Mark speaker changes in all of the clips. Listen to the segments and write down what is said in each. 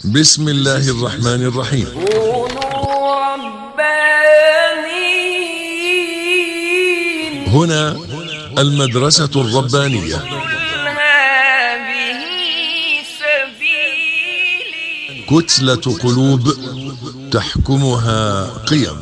Speaker 1: بسم الله الرحمن الرحيم
Speaker 2: كونوا ربانيين
Speaker 1: هنا المدرسة الربانية
Speaker 2: قل هذه سبيلي
Speaker 1: كتلة قلوب تحكمها قيم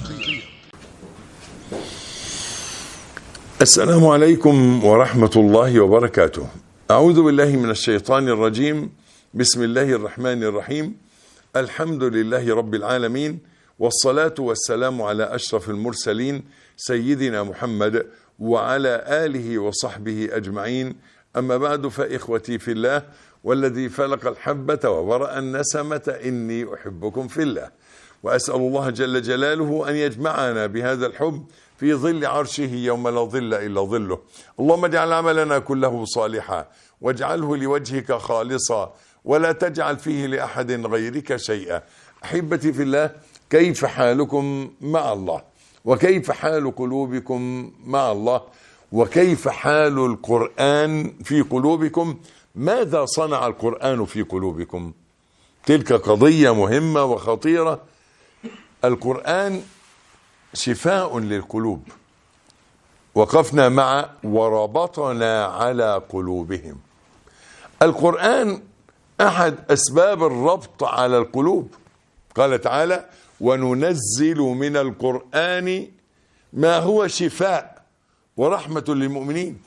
Speaker 3: السلام عليكم ورحمة الله وبركاته. أعوذ بالله من الشيطان الرجيم. بسم الله الرحمن الرحيم. الحمد لله رب العالمين والصلاة والسلام على أشرف المرسلين سيدنا محمد وعلى آله وصحبه أجمعين. أما بعد فإخوتي في الله والذي فلق الحبة وبرأ النسمة إني أحبكم في الله. وأسأل الله جل جلاله أن يجمعنا بهذا الحب في ظل عرشه يوم لا ظل إلا ظله اللهم اجعل عملنا كله صالحا واجعله لوجهك خالصا ولا تجعل فيه لأحد غيرك شيئا أحبتي في الله كيف حالكم مع الله وكيف حال قلوبكم مع الله وكيف حال القرآن في قلوبكم ماذا صنع القرآن في قلوبكم تلك قضية مهمة وخطيرة القرآن شفاء للقلوب وقفنا مع وربطنا على قلوبهم القرآن أحد أسباب الربط على القلوب قال تعالى وننزل من القرآن ما هو شفاء ورحمة للمؤمنين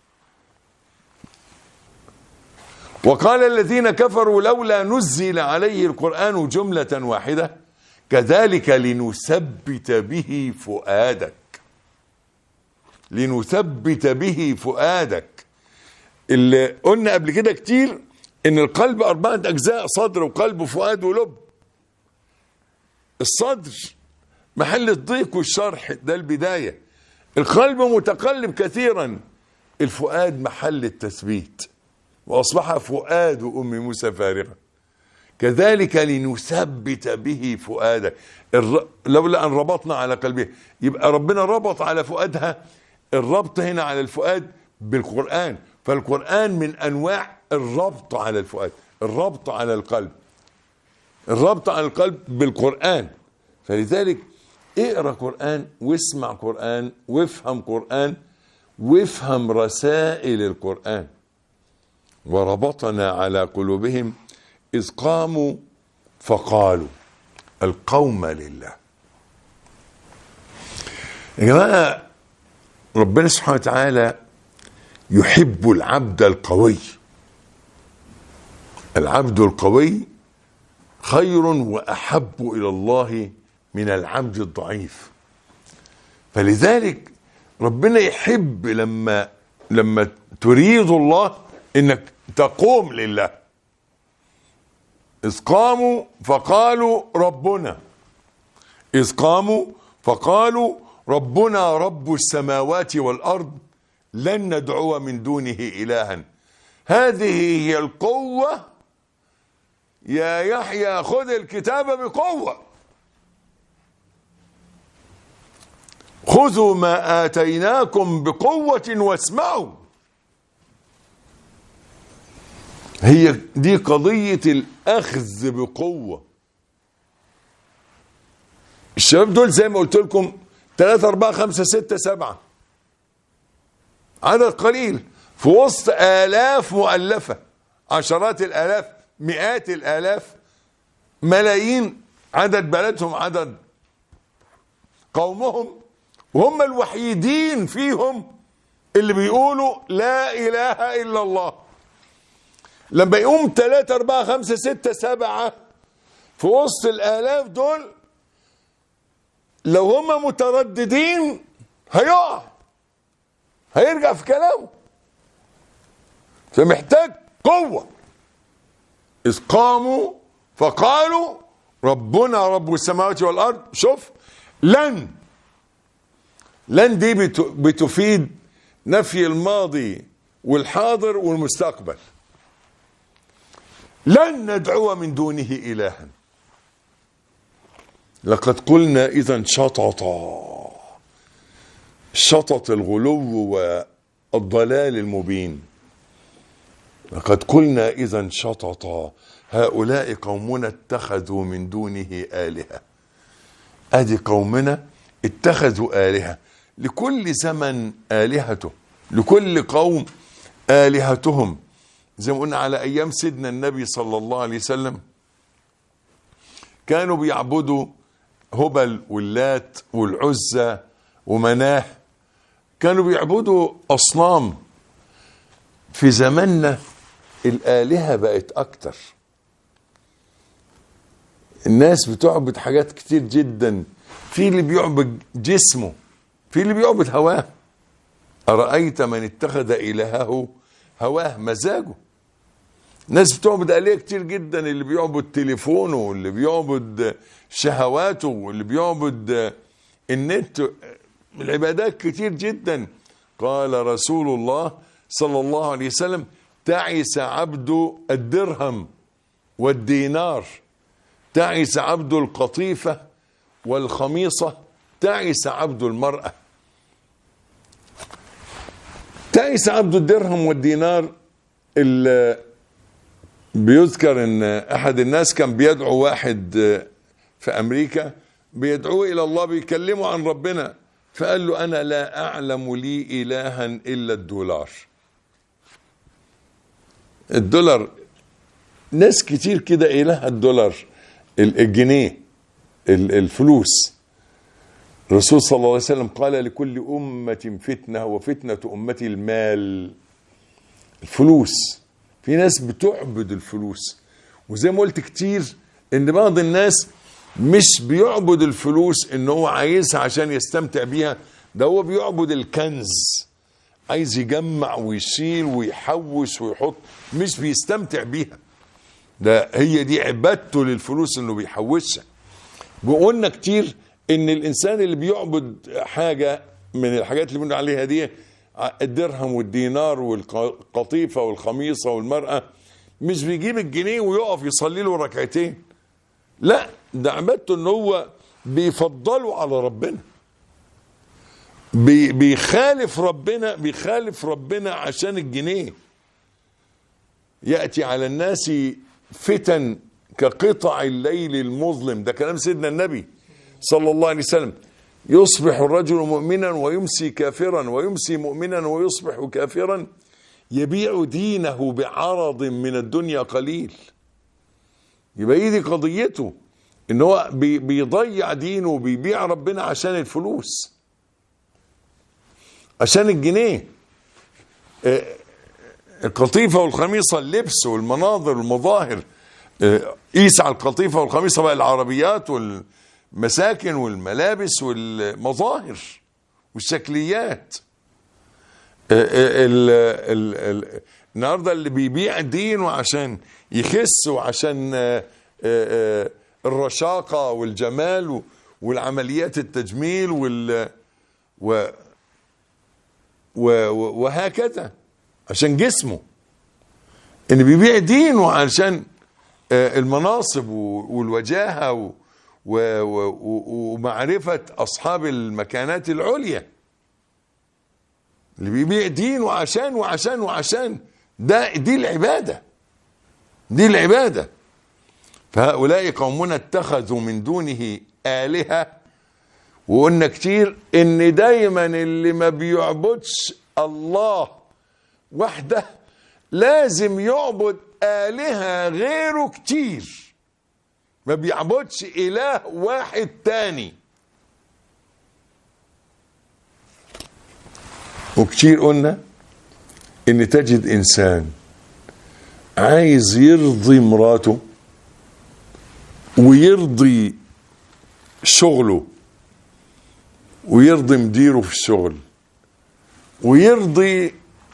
Speaker 3: وقال الذين كفروا لولا نزل عليه القرآن جملة واحدة كذلك لنثبت به فؤادك لنثبت به فؤادك اللي قلنا قبل كده كتير ان القلب اربعة اجزاء صدر وقلب وفؤاد ولب الصدر محل الضيق والشرح ده البداية القلب متقلب كثيرا الفؤاد محل التثبيت واصبح فؤاد ام موسى فارغا كذلك لنثبت به فؤادك الر... لولا ان ربطنا على قلبه يبقى ربنا ربط على فؤادها الربط هنا على الفؤاد بالقران فالقران من انواع الربط على الفؤاد الربط على القلب الربط على القلب بالقران فلذلك اقرا قران واسمع قران وافهم قران وافهم رسائل القران وربطنا على قلوبهم إذ قاموا فقالوا القوم لله يا جماعة ربنا سبحانه وتعالى يحب العبد القوي العبد القوي خير وأحب إلى الله من العبد الضعيف فلذلك ربنا يحب لما لما تريد الله انك تقوم لله إذ قاموا فقالوا ربنا إذ قاموا فقالوا ربنا رب السماوات والأرض لن ندعو من دونه إلها هذه هي القوة يا يحيى خذ الكتاب بقوة خذوا ما آتيناكم بقوة واسمعوا هي دي قضية الأخذ بقوة الشباب دول زي ما قلت لكم 3 4 5 6 7 عدد قليل في وسط آلاف مؤلفة عشرات الآلاف مئات الآلاف ملايين عدد بلدهم عدد قومهم وهم الوحيدين فيهم اللي بيقولوا لا إله إلا الله لما يقوم 3 4 5 6 7 في وسط الالاف دول لو هم مترددين هيقع هيرجع في كلامه فمحتاج قوة إذ قاموا فقالوا ربنا رب السماوات والأرض شوف لن لن دي بتفيد نفي الماضي والحاضر والمستقبل لن ندعو من دونه إلها لقد قلنا إذا شططا شطط الغلو والضلال المبين لقد قلنا إذا شططا هؤلاء قومنا اتخذوا من دونه آلهة ادي قومنا اتخذوا آلهة لكل زمن آلهته لكل قوم آلهتهم زي ما قلنا على أيام سيدنا النبي صلى الله عليه وسلم كانوا بيعبدوا هبل واللات والعزى ومناه كانوا بيعبدوا أصنام في زماننا الآلهة بقت أكتر الناس بتعبد حاجات كتير جدا في اللي بيعبد جسمه في اللي بيعبد هواه أرأيت من اتخذ إلهه هواه مزاجه ناس بتعبد آلهة كتير جدا اللي بيعبد تليفونه واللي بيعبد شهواته واللي بيعبد النت العبادات كتير جدا قال رسول الله صلى الله عليه وسلم تعس عبد الدرهم والدينار تعس عبد القطيفة والخميصة تعس عبد المرأة تعس عبد الدرهم والدينار اللي بيذكر ان احد الناس كان بيدعو واحد في امريكا بيدعوه الى الله بيكلمه عن ربنا فقال له انا لا اعلم لي الها الا الدولار الدولار ناس كتير كده الها الدولار الجنيه الفلوس الرسول صلى الله عليه وسلم قال لكل أمة فتنة وفتنة أمتي المال الفلوس في ناس بتعبد الفلوس وزي ما قلت كتير ان بعض الناس مش بيعبد الفلوس ان هو عايزها عشان يستمتع بيها ده هو بيعبد الكنز عايز يجمع ويشيل ويحوش ويحط مش بيستمتع بيها ده هي دي عبادته للفلوس انه بيحوشها وقلنا كتير ان الانسان اللي بيعبد حاجه من الحاجات اللي بنقول عليها دي الدرهم والدينار والقطيفه والخميصه والمراه مش بيجيب الجنيه ويقف يصلي له ركعتين لا ده عبادته ان هو بيفضله على ربنا بي بيخالف ربنا بيخالف ربنا عشان الجنيه ياتي على الناس فتن كقطع الليل المظلم ده كلام سيدنا النبي صلى الله عليه وسلم يصبح الرجل مؤمنا ويمسي كافرا ويمسي مؤمنا ويصبح كافرا يبيع دينه بعرض من الدنيا قليل يبقى هي دي قضيته ان هو بي بيضيع دينه وبيبيع ربنا عشان الفلوس عشان الجنيه القطيفة والخميصة اللبس والمناظر والمظاهر قيس على القطيفة والخميصة بقى العربيات والمساكن والملابس والمظاهر والشكليات ال ال ال النهارده اللي بيبيع دينه عشان يخس وعشان الرشاقة والجمال والعمليات التجميل وال و وهكذا عشان جسمه ان بيبيع دينه علشان المناصب والوجاهه ومعرفه اصحاب المكانات العليا اللي بيبيع دينه عشان وعشان وعشان ده دي العباده دي العباده فهؤلاء قومنا اتخذوا من دونه الهه وقلنا كتير ان دايما اللي ما بيعبدش الله وحده لازم يعبد آلهة غيره كتير ما بيعبدش إله واحد تاني وكتير قلنا إن تجد إنسان عايز يرضي مراته ويرضي شغله ويرضي مديره في الشغل ويرضي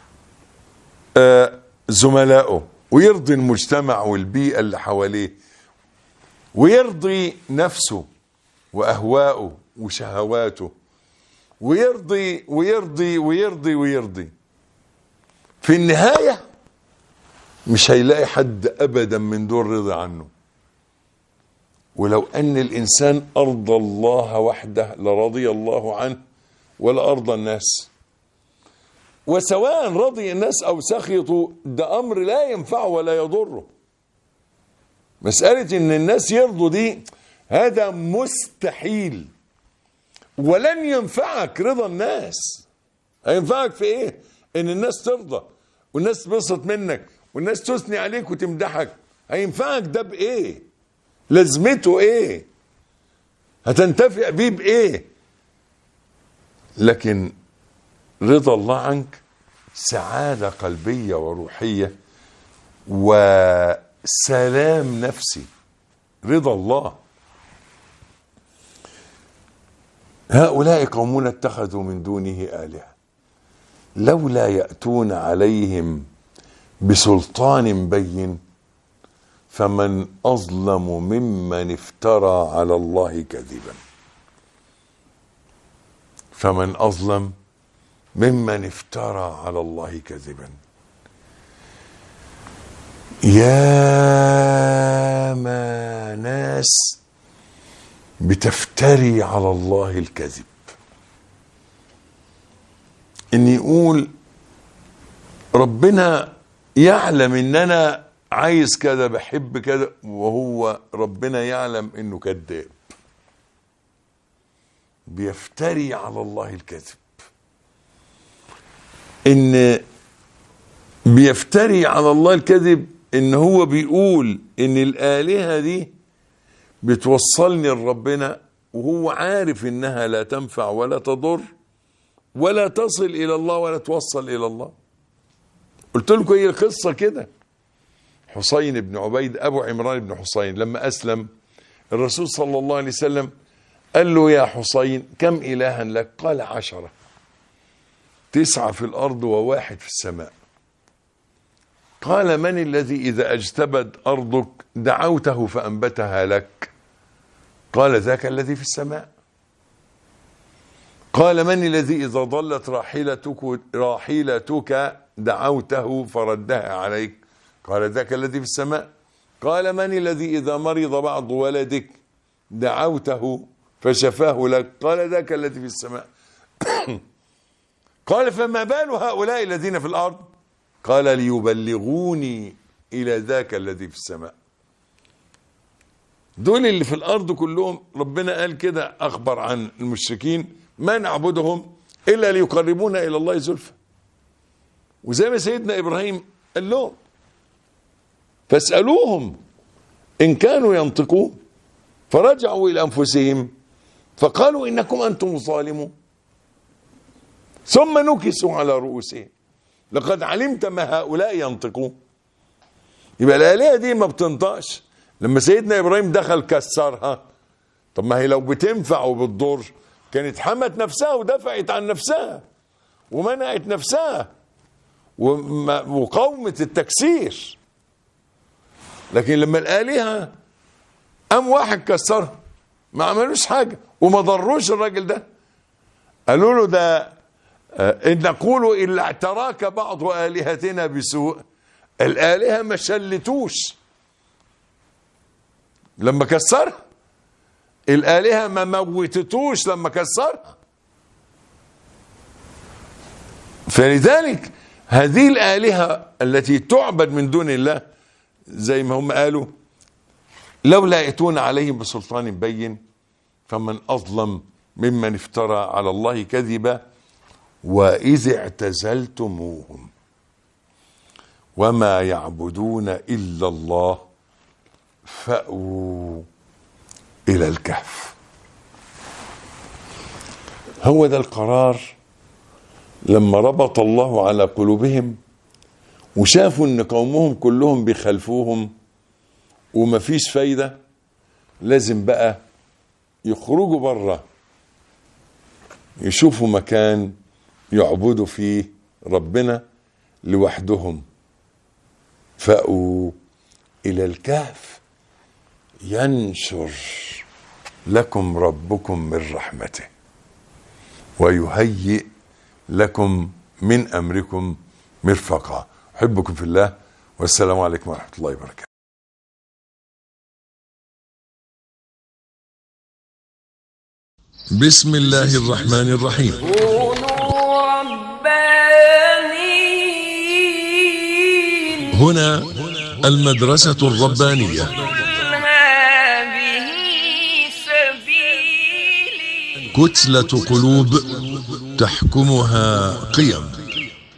Speaker 3: آه زملائه ويرضي المجتمع والبيئة اللي حواليه ويرضي نفسه وأهواءه وشهواته ويرضي ويرضي ويرضي ويرضي في النهاية مش هيلاقي حد أبدا من دول رضي عنه ولو أن الإنسان أرضى الله وحده لرضي الله عنه ولا أرضى الناس وسواء رضي الناس او سخطوا ده امر لا ينفعه ولا يضره مسألة ان الناس يرضوا دي هذا مستحيل ولن ينفعك رضا الناس هينفعك في ايه ان الناس ترضى والناس تبسط منك والناس تثني عليك وتمدحك هينفعك ده بايه لازمته ايه هتنتفع بيه بايه لكن رضا الله عنك سعادة قلبية وروحية وسلام نفسي رضا الله هؤلاء قومون اتخذوا من دونه آلهة لولا يأتون عليهم بسلطان بين فمن أظلم ممن افترى على الله كذبا فمن أظلم ممن افترى على الله كذبا يا ما ناس بتفتري على الله الكذب ان يقول ربنا يعلم ان انا عايز كذا بحب كذا وهو ربنا يعلم انه كذاب بيفتري على الله الكذب ان بيفتري على الله الكذب ان هو بيقول ان الالهه دي بتوصلني لربنا وهو عارف انها لا تنفع ولا تضر ولا تصل الى الله ولا توصل الى الله قلت لكم هي القصه كده حسين بن عبيد ابو عمران بن حسين لما اسلم الرسول صلى الله عليه وسلم قال له يا حسين كم الها لك قال عشره تسعه في الارض وواحد في السماء قال من الذي اذا اجتبت ارضك دعوته فانبتها لك قال ذاك الذي في السماء قال من الذي اذا ضلت راحلتك راحلتك دعوته فردها عليك قال ذاك الذي في السماء قال من الذي اذا مرض بعض ولدك دعوته فشفاه لك قال ذاك الذي في السماء قال فما بال هؤلاء الذين في الارض قال ليبلغوني الى ذاك الذي في السماء دول اللي في الارض كلهم ربنا قال كده اخبر عن المشركين ما نعبدهم الا ليقربونا الى الله زلفى وزي ما سيدنا ابراهيم قال لهم فاسالوهم ان كانوا ينطقون فرجعوا الى انفسهم فقالوا انكم انتم الظالمون ثم نكسوا على رؤوسهم لقد علمت ما هؤلاء ينطقون يبقى الآلهة دي ما بتنطقش لما سيدنا إبراهيم دخل كسرها طب ما هي لو بتنفع وبتضر كانت حمت نفسها ودفعت عن نفسها ومنعت نفسها وما- وقاومت التكسير لكن لما الآلهة قام واحد كسرها ما عملوش حاجة وما ضروش الراجل ده قالوا له ده آه، إن نقول إلا اعتراك بعض آلهتنا بسوء الآلهة ما شلتوش لما كسرها الآلهة ما موتتوش لما كسرها فلذلك هذه الآلهة التي تعبد من دون الله زي ما هم قالوا لولا يأتون عليهم بسلطان بين فمن أظلم ممن افترى على الله كذبا وإذ اعتزلتموهم وما يعبدون إلا الله فأووا إلى الكهف هو ده القرار لما ربط الله على قلوبهم وشافوا ان قومهم كلهم بيخالفوهم ومفيش فايدة لازم بقى يخرجوا بره يشوفوا مكان يعبدوا فيه ربنا لوحدهم فأووا إلى الكهف ينشر لكم ربكم من رحمته ويهيئ لكم من أمركم مرفقا أحبكم في الله والسلام عليكم ورحمة الله وبركاته
Speaker 1: بسم الله الرحمن الرحيم
Speaker 2: كونوا ربانيين
Speaker 1: هنا المدرسة الربانية كتلة قلوب تحكمها قيم